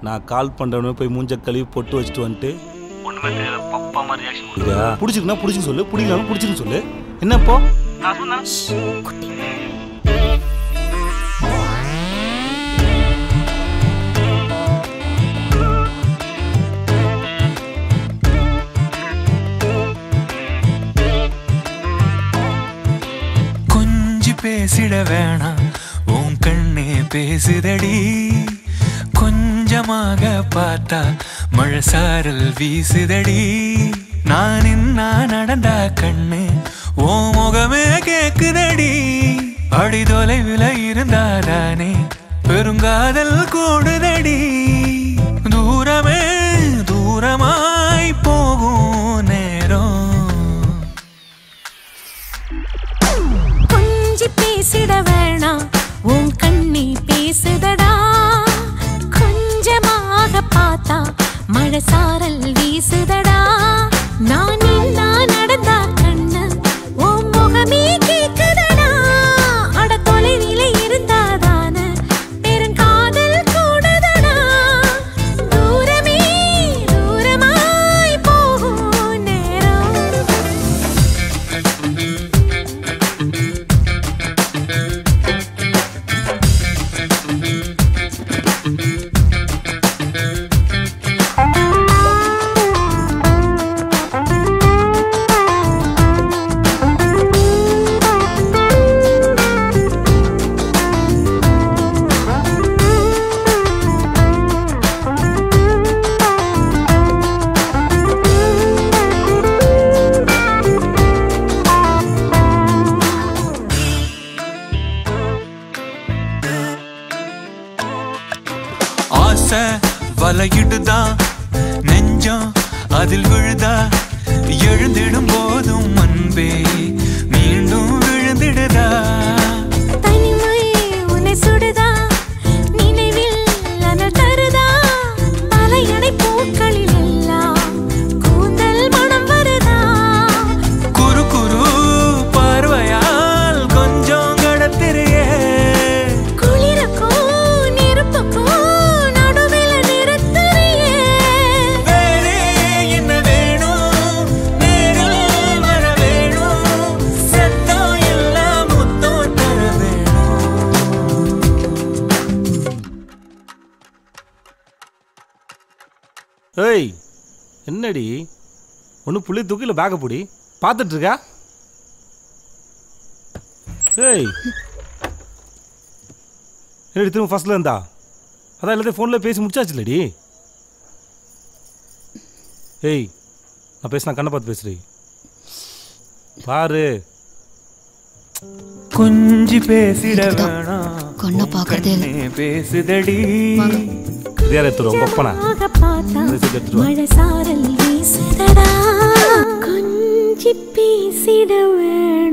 நான் கால் பண்றவனே போய் மூஞ்ச கழுவி பொட்டு வச்சுட்டு வந்துட்டு ஒண்ணுமே தெரியாத பப்பா மாதிரி ரியாக்ஷன் இதா பிடிச்சிருக்குன்னா பிடிச்சுன்னு சொல்லு பிடிக்கலாம் பிடிச்சிருன்னு சொல்லு என்ன இப்போ நான் சொன்னேன் கொஞ்சி பேசிட வேணாம் உன் கண்ணே பேசுதடி கொஞ்சமாக பார்த்தா மழை சாரல் வீசுதடி நான் என்ன நடந்தா கண்ணு ஓ முகமே கேக்குதடி அடி தொலைவில் இருந்தாதானே பெருங்காதல் கூடுதடி தூரமே தூரமாய் போகும் நேரம் கொஞ்சி பேசிட வேணாம் உன் கண்ணி பேசுதடா கொஞ்சமாக பார்த்தா மழை சாரல் வீசுதடா நான் நின்னா நடந்தா கண்ணு உன் முகமே கேக்குதடா அட தொலைவில இருந்தாதான பெருங்காதல் கூடுதடா தூரமே தூரமாய் போகும் நேரம் ஆசை வலையிடுதா நெஞ்சம் அதில் விழுதா எழுந்திடும் போதும் அன்பே மீண்டும் விழுந்திடுதா தனிமை உன்னை சுடுதா நினைவில் அனல் தருதா தலையணை பூக்களில் எல்லாம் கூந்தல் மனம் வருதா குறு குறு பார்வையால் கொஞ்சம் கடத்திரியே குளிருக்கும் நெருப்புக்கும் நடுவில் நிறுத்தறியே வேறே என்ன வேணும் நேரில் வர வேணும் சத்தம் எல்லாம் முத்தம் தர வேணும் ஏய் என்னடி ஒன்று புள்ளி தூக்கி இல்லை பேக்கை பிடி பார்த்துட்டு இருக்கா ஏய் என்னடி திரும்ப ஃபர்ஸ்ட்ல இருந்தா அதான் எல்லாத்தையும் ஃபோனில் பேசி முடிச்சாச்சு இல்லடி ஏய் நான் பேசினா கண்ணை பார்த்து பேசுறி பாரு கொஞ்சி பேசிட வேணாம் கண்ணை பார்க்கறதே இல்ல. கண்ணே பேசுதடி இதே எடுத்துருவோம் கொப்பனா ஆக பார்த்தா மெசேஜ் எடுத்துட்டு வா. மழை சாரல் வீசுதடா கொஞ்சி பேசிட வேணாம்